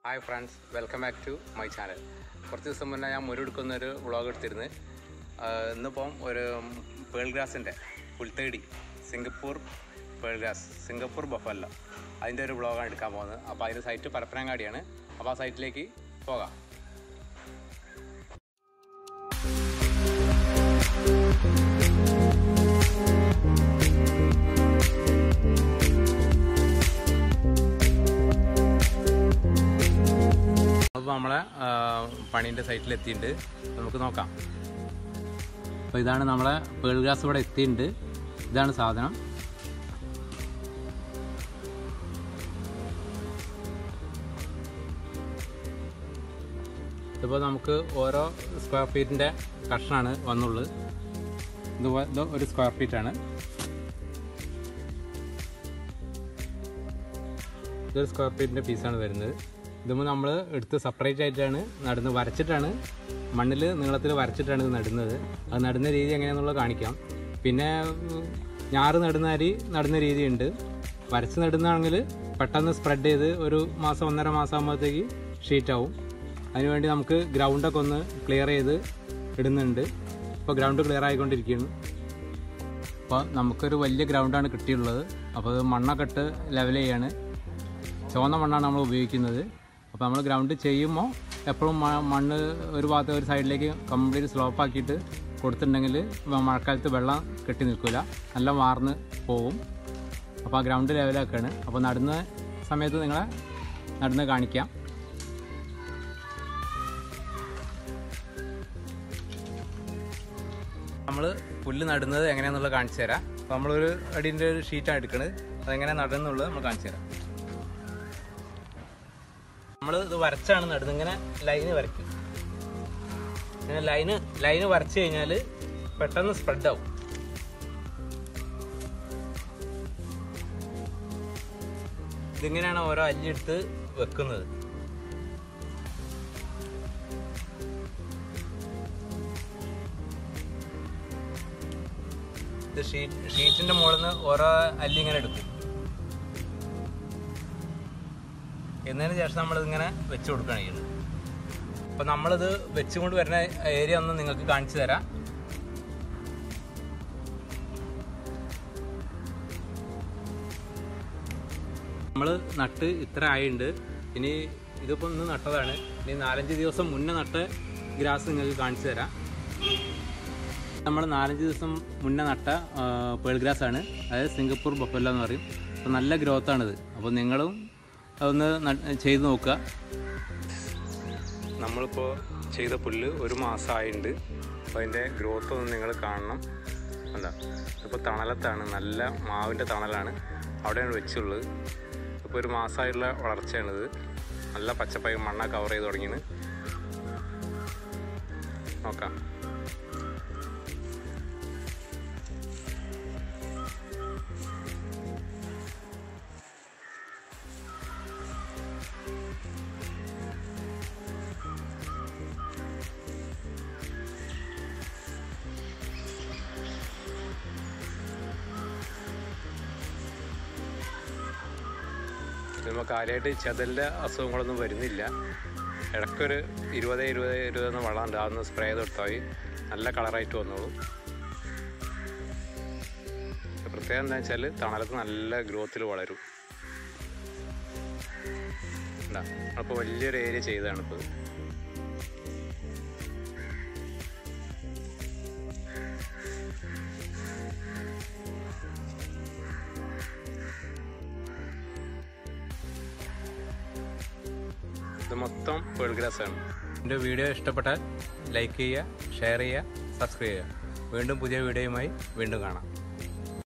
Hi friends welcome back to my channel കുറച്ച് ദിവസം മുന്നേ ഞാൻ മുരെടുക്കുന്ന ഒരു വ്ളോഗ് എടുത്തിരുന്നു ആഹ് ഇന്നിപ്പം ഒരു പേൾ ഗ്രാസിൻ്റെ പുൽത്തേടി Singapore pearl grass Singapore buffalo അതിൻ്റെ ഒരു വ്ളോഗാണ് എടുക്കാൻ പോകുന്നത് അപ്പോൾ അതിൻ്റെ സൈറ്റ് പരപ്പനങ്ങാടിയാണ് അപ്പോൾ ആ സൈറ്റിലേക്ക് പോകാം അപ്പോൾ നമ്മളെ പണീൻ്റെ സൈറ്റിൽ എത്തിയിട്ടുണ്ട് നമുക്ക് നോക്കാം അപ്പോൾ ഇതാണ് നമ്മളെ പേൾ ഗ്രാസ് ഇവിടെ എത്തിയിട്ടുണ്ട് ഇതാണ് സാധനം ഇതിപ്പോൾ നമുക്ക് ഓരോ സ്ക്വയർ ഫീറ്റിൻ്റെ കഷ്ണമാണ് വന്നുള്ളത് ഇത് വ- ഇത് ഒരു സ്ക്വയർ ഫീറ്റാണ് ഇതൊരു സ്ക്വയർ ഫീറ്റിൻ്റെ പീസാണ് വരുന്നത് ഇതുമ്പോൾ നമ്മൾ എടുത്ത് സെപ്പറേറ്റ് ആയിട്ടാണ് നടുന്നത് വരച്ചിട്ടാണ് മണ്ണിൽ നീളത്തിൽ വരച്ചിട്ടാണ് ഇത് നടുന്നത് അത് നടുന്ന രീതി എങ്ങനെയാണെന്നുള്ളത് കാണിക്കാം പിന്നെ ഉം, ഞാറ് നടുന്ന അരി നടുന്ന രീതിയുണ്ട് വരച്ച് നടുന്നതാണെങ്കിൽ പെട്ടെന്ന് സ്പ്രെഡ് ചെയ്ത് ഒരു മാസം ഒന്നര മാസം ആകുമ്പോഴത്തേക്ക് ഷീറ്റാവും അതിനുവേണ്ടി നമുക്ക് ഗ്രൗണ്ടൊക്കെ ഒന്ന് ക്ലിയർ ചെയ്ത് ഇടുന്നുണ്ട് ഇപ്പോൾ ഗ്രൗണ്ട് ക്ലിയർ ആയിക്കൊണ്ടിരിക്കുകയാണ് അപ്പോൾ നമുക്കൊരു വലിയ ഗ്രൗണ്ടാണ് കിട്ടിയുള്ളത് അപ്പോൾ അത് മണ്ണൊക്കെ ഇട്ട് ലെവൽ ചെയ്യാണ് ചുവന്ന മണ്ണാണ് നമ്മൾ ഉപയോഗിക്കുന്നത് അപ്പോൾ നമ്മൾ ഗ്രൗണ്ട് ചെയ്യുമ്പോൾ എപ്പോഴും മണ്ണ് ഒരു ഭാഗത്ത് ഒരു സൈഡിലേക്ക് കംപ്ലീറ്റ് സ്ലോപ്പ് ആക്കിയിട്ട് കൊടുത്തിട്ടുണ്ടെങ്കിൽ മഴക്കാലത്ത് വെള്ളം കെട്ടി നിൽക്കില്ല നല്ല വാർന്ന് പോകും അപ്പോൾ ആ ഗ്രൗണ്ട് ലെവലാക്കുകയാണ് അപ്പോൾ നടുന്ന സമയത്ത് നിങ്ങളെ നടുന്ന് കാണിക്കാം നമ്മൾ പുല്ല് നടുന്നത് എങ്ങനെയാണെന്നുള്ളത് കാണിച്ചു തരാം അപ്പോൾ നമ്മളൊരു അടിൻ്റെ ഒരു ഷീറ്റാണ് എടുക്കുന്നത് അതെങ്ങനെ നടുന്നുള്ളത് നമ്മൾ കാണിച്ചു തരാം നമ്മൾ ഇത് വരച്ചാണ് നടുന്നത് ഇങ്ങനെ ലൈന് വരയ്ക്കും ഇങ്ങനെ ലൈന് ലൈന് വരച്ചു കഴിഞ്ഞാൽ പെട്ടെന്ന് സ്പ്രെഡ് ആവും ഇതിങ്ങനെയാണ് ഓരോ അല്ലിയെടുത്ത് വെക്കുന്നത് ഇത് ഷീറ്റ് ഷീറ്റിന്റെ മുകളിൽ നിന്ന് ഓരോ അല്ലി ഇങ്ങനെ എടുക്കും എന്നതിന് ശേഷം നമ്മളിതിങ്ങനെ വെച്ച് കൊടുക്കുകയാണ് ചെയ്യുന്നത് അപ്പം നമ്മളിത് വെച്ചുകൊണ്ട് വരുന്ന ഏരിയ ഒന്ന് നിങ്ങൾക്ക് കാണിച്ചു തരാം നമ്മൾ നട്ട് ഇത്ര ആയിട്ടുണ്ട് ഇനി ഇതിപ്പോൾ ഇന്ന് നട്ടതാണ് ഇനി നാലഞ്ച് ദിവസം മുന്നേ നട്ട ഗ്രാസ് നിങ്ങൾക്ക് കാണിച്ചു തരാം നമ്മൾ നാലഞ്ച് ദിവസം മുന്നേ നട്ട പേൾ ഗ്രാസ് ആണ് അതായത് സിംഗപ്പൂർ ബഫല്ല എന്ന് പറയും അപ്പോൾ നല്ല ഗ്രോത്ത് ആണിത് അപ്പോൾ നിങ്ങളും അതൊന്ന് ന- ചെയ്ത് നോക്കുക നമ്മളിപ്പോൾ ചെയ്ത പുല്ല് ഒരു മാസമായിട്ടുണ്ട് അപ്പോൾ അതിൻ്റെ ഗ്രോത്ത് ഒന്ന് നിങ്ങൾ കാണണം അല്ല ഇപ്പോൾ തണലത്താണ് നല്ല മാവിൻ്റെ തണലാണ് അവിടെയാണ് വെച്ചുള്ളത് ഇപ്പോൾ ഒരു മാസമായിട്ടുള്ള വളർച്ചയാണിത് നല്ല പച്ചപ്പായി മണ്ണ കവർ ചെയ്ത് തുടങ്ങിയത് നോക്കാം നമുക്ക് കാര്യമായിട്ട് ചെതലിൻ്റെ അസുഖങ്ങളൊന്നും വരുന്നില്ല ഇടയ്ക്കൊരു ഇരുപത് ഇരുപത് ഇരുപതെന്ന് വെള്ളമുണ്ട് അതൊന്ന് സ്പ്രേ ചെയ്ത് കൊടുത്താൽ മതി നല്ല കളറായിട്ട് വന്നോളും പ്രത്യേകം എന്താ വെച്ചാൽ തണലത്ത് നല്ല ഗ്രോത്തിൽ വളരും എന്താ അപ്പോൾ വലിയൊരു ഏരിയ ചെയ്തതാണ് ഇപ്പോൾ ഇത്. ഇത് മൊത്തം പേൾ ഗ്രാസ് ആണ് എൻ്റെ വീഡിയോ ഇഷ്ടപ്പെട്ടാൽ ലൈക്ക് ചെയ്യുക ഷെയർ ചെയ്യുക സബ്സ്ക്രൈബ് ചെയ്യുക വീണ്ടും പുതിയ വീഡിയോയുമായി വീണ്ടും കാണാം